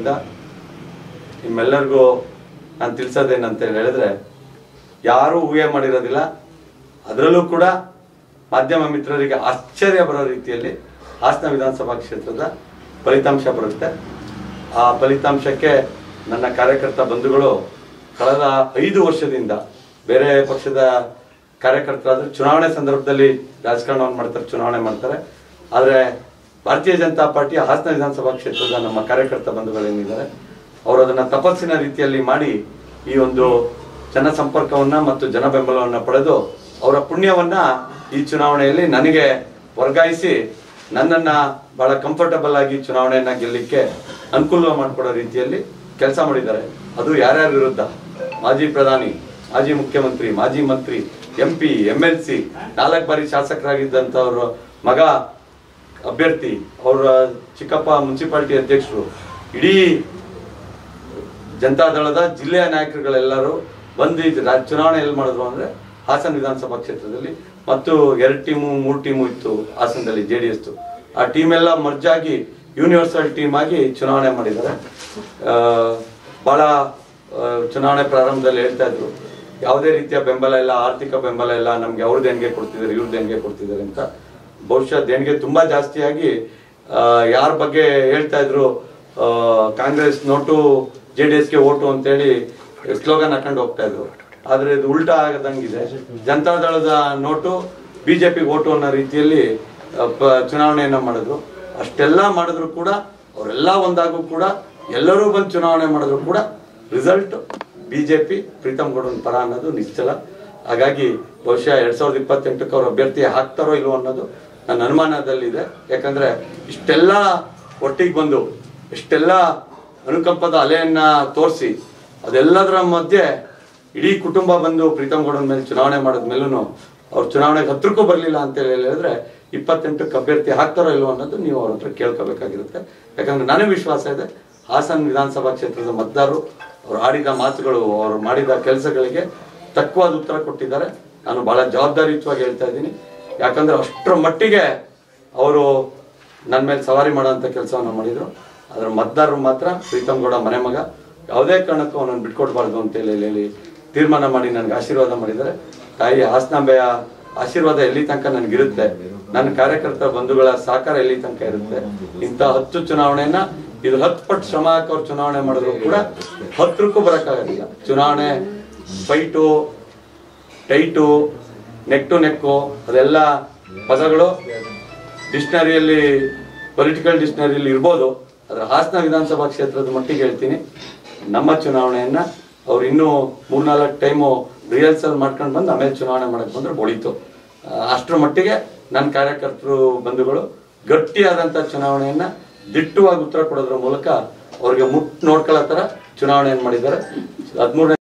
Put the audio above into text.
ಸಂದರ್ಭದಿಂದ ನಿಮ್ಮೆಲ್ಲರಿಗೂ ನಾನು ತಿಳಿಸೋದೇನಂತ ಹೇಳಿದ್ರೆ ಯಾರೂ ಊಹೆ ಮಾಡಿರೋದಿಲ್ಲ ಅದರಲ್ಲೂ ಕೂಡ ಮಾಧ್ಯಮ ಮಿತ್ರರಿಗೆ ಆಶ್ಚರ್ಯ ಬರೋ ರೀತಿಯಲ್ಲಿ ಹಾಸನ ವಿಧಾನಸಭಾ ಕ್ಷೇತ್ರದ ಫಲಿತಾಂಶ ಬರುತ್ತೆ ಆ ಫಲಿತಾಂಶಕ್ಕೆ ನನ್ನ ಕಾರ್ಯಕರ್ತ ಬಂಧುಗಳು ಕಳೆದ ಐದು ವರ್ಷದಿಂದ ಬೇರೆ ಪಕ್ಷದ ಕಾರ್ಯಕರ್ತರಾದ್ರೆ ಚುನಾವಣೆ ಸಂದರ್ಭದಲ್ಲಿ ರಾಜಕಾರಣವನ್ನು ಮಾಡ್ತಾರೆ ಚುನಾವಣೆ ಮಾಡ್ತಾರೆ ಆದರೆ ಭಾರತೀಯ ಜನತಾ ಪಾರ್ಟಿ ಹಾಸನ ವಿಧಾನಸಭಾ ಕ್ಷೇತ್ರದ ನಮ್ಮ ಕಾರ್ಯಕರ್ತ ಬಂಧುಗಳೇನಿದ್ದಾರೆ ಅವರು ಅದನ್ನ ತಪಸ್ಸಿನ ರೀತಿಯಲ್ಲಿ ಮಾಡಿ ಈ ಒಂದು ಜನ ಸಂಪರ್ಕವನ್ನ ಮತ್ತು ಜನ ಬೆಂಬಲವನ್ನ ಪಡೆದು ಅವರ ಪುಣ್ಯವನ್ನ ಈ ಚುನಾವಣೆಯಲ್ಲಿ ನನಗೆ ವರ್ಗಾಯಿಸಿ ನನ್ನನ್ನ ಬಹಳ ಕಂಫರ್ಟಬಲ್ ಆಗಿ ಚುನಾವಣೆಯನ್ನ ಗೆಲ್ಲಲಿಕ್ಕೆ ಅನುಕೂಲ ಮಾಡಿಕೊಡೋ ರೀತಿಯಲ್ಲಿ ಕೆಲಸ ಮಾಡಿದ್ದಾರೆ ಅದು ಯಾರ್ಯಾರ ವಿರುದ್ಧ ಮಾಜಿ ಪ್ರಧಾನಿ ಮಾಜಿ ಮುಖ್ಯಮಂತ್ರಿ ಮಾಜಿ ಮಂತ್ರಿ M P M L C ನಾಲ್ಕು ಬಾರಿ ಶಾಸಕರಾಗಿದ್ದಂಥವ್ರ ಮಗ ಅಭ್ಯರ್ಥಿ ಅವರ ಚಿಕ್ಕಪ್ಪ ಮುನ್ಸಿಪಾಲಿಟಿ ಅಧ್ಯಕ್ಷರು ಇಡೀ ಜನತಾದಳದ ಜಿಲ್ಲೆಯ ನಾಯಕರುಗಳೆಲ್ಲರೂ ಬಂದು ಈ ರಾ- ಚುನಾವಣೆ ಎಲ್ಲಿ ಮಾಡಿದ್ರು ಅಂದ್ರೆ ಹಾಸನ ವಿಧಾನಸಭಾ ಕ್ಷೇತ್ರದಲ್ಲಿ ಮತ್ತು ಎರಡು ಟೀಮು ಮೂರು ಟೀಮು ಇತ್ತು ಹಾಸನದಲ್ಲಿ ಜೆ ಡಿ ಎಸ್ ಆ ಟೀಮ್ ಎಲ್ಲ ಮರ್ಜ್ ಆಗಿ ಯೂನಿವರ್ಸಲ್ ಟೀಮ್ ಆಗಿ ಚುನಾವಣೆ ಮಾಡಿದ್ದಾರೆ ಆ, ಬಹಳ ಆ, ಚುನಾವಣೆ ಪ್ರಾರಂಭದಲ್ಲಿ ಹೇಳ್ತಾ ಇದ್ರು ಯಾವುದೇ ರೀತಿಯ ಬೆಂಬಲ ಇಲ್ಲ ಆರ್ಥಿಕ ಬೆಂಬಲ ಇಲ್ಲ ನಮ್ಗೆ ಅವ್ರ ದೇಣಿಗೆ ಕೊಡ್ತಿದ್ದಾರೆ ಇವ್ರ ದೇಣಿಗೆ ಕೊಡ್ತಿದ್ದಾರೆ ಅಂತ ಬಹುಶಃ ದೇಣಿಗೆ ತುಂಬಾ ಜಾಸ್ತಿಯಾಗಿ ಯಾರ ಬಗ್ಗೆ ಹೇಳ್ತಾ ಇದ್ರು ಆ, ಕಾಂಗ್ರೆಸ್ ನೋಟು ಜೆ ಡಿ ಎಸ್ಗೆ ಓಟು ಅಂತೇಳಿ ಸ್ಲೋಗನ್ ಹಾಕೊಂಡು ಹೋಗ್ತಾ ಇದ್ರು ಆದ್ರೆ ಇದು ಉಲ್ಟಾ ಆಗದಂಗಿದೆ ಜನತಾದಳದ ನೋಟು ಬಿಜೆಪಿ ಓಟು ಅನ್ನೋ ರೀತಿಯಲ್ಲಿ ಆ, ಪ- ಚುನಾವಣೆಯನ್ನ ಮಾಡಿದ್ರು ಅಷ್ಟೆಲ್ಲ ಮಾಡಿದ್ರು ಕೂಡ ಅವರೆಲ್ಲ ಒಂದಾಗೂ ಕೂಡ ಎಲ್ಲರೂ ಬಂದು ಚುನಾವಣೆ ಮಾಡಿದ್ರು ಕೂಡ ರಿಸಲ್ಟ್ ಬಿಜೆಪಿ ಪ್ರೀತಮ್ ಗೌಡನ್ ಪರ ಅನ್ನೋದು ನಿಶ್ಚಲ ಹಾಗಾಗಿ ಬಹುಶಃ ಎರಡ್ ಸಾವಿರದ ಇಪ್ಪತ್ತೆಂಟಕ್ಕೆ ಅವ್ರ ಅಭ್ಯರ್ಥಿ ಹಾಕ್ತಾರೋ ಇಲ್ವೋ ಅನ್ನೋದು ನನ್ನ ಅನುಮಾನದಲ್ಲಿದೆ ಯಾಕಂದ್ರೆ ಇಷ್ಟೆಲ್ಲ ಒಟ್ಟಿಗೆ ಬಂದು ಇಷ್ಟೆಲ್ಲ ಅನುಕಂಪದ ಅಲೆಯನ್ನ ತೋರಿಸಿ ಅದೆಲ್ಲದರ ಮಧ್ಯೆ ಇಡೀ ಕುಟುಂಬ ಬಂದು ಪ್ರೀತಮ್ ಗೌಡನ ಮೇಲೆ ಚುನಾವಣೆ ಮಾಡಿದ್ಮೇಲೂ ಅವ್ರು ಚುನಾವಣೆಗೆ ಹತ್ರಕ್ಕೂ ಬರಲಿಲ್ಲ ಅಂತ ಹೇಳಿದ್ರೆ ಇಪ್ಪತ್ತೆಂಟಕ್ಕೆ ಅಭ್ಯರ್ಥಿ ಹಾಕ್ತಾರೋ ಇಲ್ವೋ ಅನ್ನೋದು ನೀವು ಅವ್ರ ಹತ್ರ ಕೇಳ್ಕೋಬೇಕಾಗಿರುತ್ತೆ ಯಾಕಂದ್ರೆ ನನಗೆ ವಿಶ್ವಾಸ ಇದೆ ಹಾಸನ ವಿಧಾನಸಭಾ ಕ್ಷೇತ್ರದ ಮತದಾರರು ಅವ್ರು ಆಡಿದ ಮಾತುಗಳು ಅವರು ಮಾಡಿದ ಕೆಲಸಗಳಿಗೆ ತಕ್ಕವಾದ ಉತ್ತರ ಕೊಟ್ಟಿದ್ದಾರೆ ನಾನು ಬಹಳ ಜವಾಬ್ದಾರಿಯುತವಾಗಿ ಹೇಳ್ತಾ ಇದ್ದೀನಿ ಯಾಕಂದ್ರೆ ಅಷ್ಟರ ಮಟ್ಟಿಗೆ ಅವರು ನನ್ನ ಮೇಲೆ ಸವಾರಿ ಮಾಡೋಂಥ ಕೆಲಸವನ್ನು ಮಾಡಿದ್ರು ಅದರ ಮತದಾರರು ಮಾತ್ರ ಪ್ರೀತಮ್ ಗೌಡ ಮನೆ ಮಗ ಯಾವುದೇ ಕಾರಣಕ್ಕೂ ಅವನನ್ನು ಬಿಟ್ಕೊಡ್ಬಾರ್ದು ಅಂತ ಹೇಳಿ ಹೇಳಿ ತೀರ್ಮಾನ ಮಾಡಿ ನನಗೆ ಆಶೀರ್ವಾದ ಮಾಡಿದ್ದಾರೆ ತಾಯಿ ಹಾಸನಾಂಬೆಯ ಆಶೀರ್ವಾದ ಎಲ್ಲಿ ತನಕ ನನಗಿರುತ್ತೆ ನನ್ನ ಕಾರ್ಯಕರ್ತರ ಬಂಧುಗಳ ಸಹಕಾರ ಎಲ್ಲಿ ತನಕ ಇರುತ್ತೆ ಇಂಥ ಹತ್ತು ಚುನಾವಣೆಯನ್ನ ಇದು ಹತ್ತು ಪಟ್ಟು ಶ್ರಮ ಹಾಕಿ ಅವ್ರು ಚುನಾವಣೆ ಮಾಡಿದ್ರು ಕೂಡ ಹತ್ರಕ್ಕೂ ಬರೋಕ್ಕಾಗೋದಿಲ್ಲ ಚುನಾವಣೆ fight tight neck to neck ಅದೆಲ್ಲ ಪದಗಳು ಡಿಕ್ಷನರಿಯಲ್ಲಿ ಪೊಲಿಟಿಕಲ್ ಡಿಕ್ಷನರಿಯಲ್ಲಿ ಇರ್ಬೋದು ಆದ್ರೆ ಹಾಸನ ವಿಧಾನಸಭಾ ಕ್ಷೇತ್ರದ ಮಟ್ಟಿಗೆ ಹೇಳ್ತೀನಿ ನಮ್ಮ ಚುನಾವಣೆಯನ್ನ ಅವ್ರು ಇನ್ನೂ ಮೂರ್ನಾಲ್ಕು ಟೈಮು ರಿಹರ್ಸಲ್ ಮಾಡ್ಕೊಂಡು ಬಂದು ಆಮೇಲೆ ಚುನಾವಣೆ ಮಾಡಕ್ ಬಂದ್ರೆ ಬೊಳಿತು ಆ, ಅಷ್ಟರ ಮಟ್ಟಿಗೆ ನನ್ನ ಕಾರ್ಯಕರ್ತರು ಬಂಧುಗಳು ಗಟ್ಟಿಯಾದಂಥ ಚುನಾವಣೆಯನ್ನ ದಿಟ್ಟವಾಗಿ ಉತ್ತರ ಕೊಡೋದ್ರ ಮೂಲಕ ಅವ್ರಿಗೆ ಮುಟ್ ನೋಡ್ಕೊಳ್ಳೋ ಥರ ಚುನಾವಣೆಯನ್ನು ಮಾಡಿದ್ದಾರೆ ಹದಿಮೂರನೇ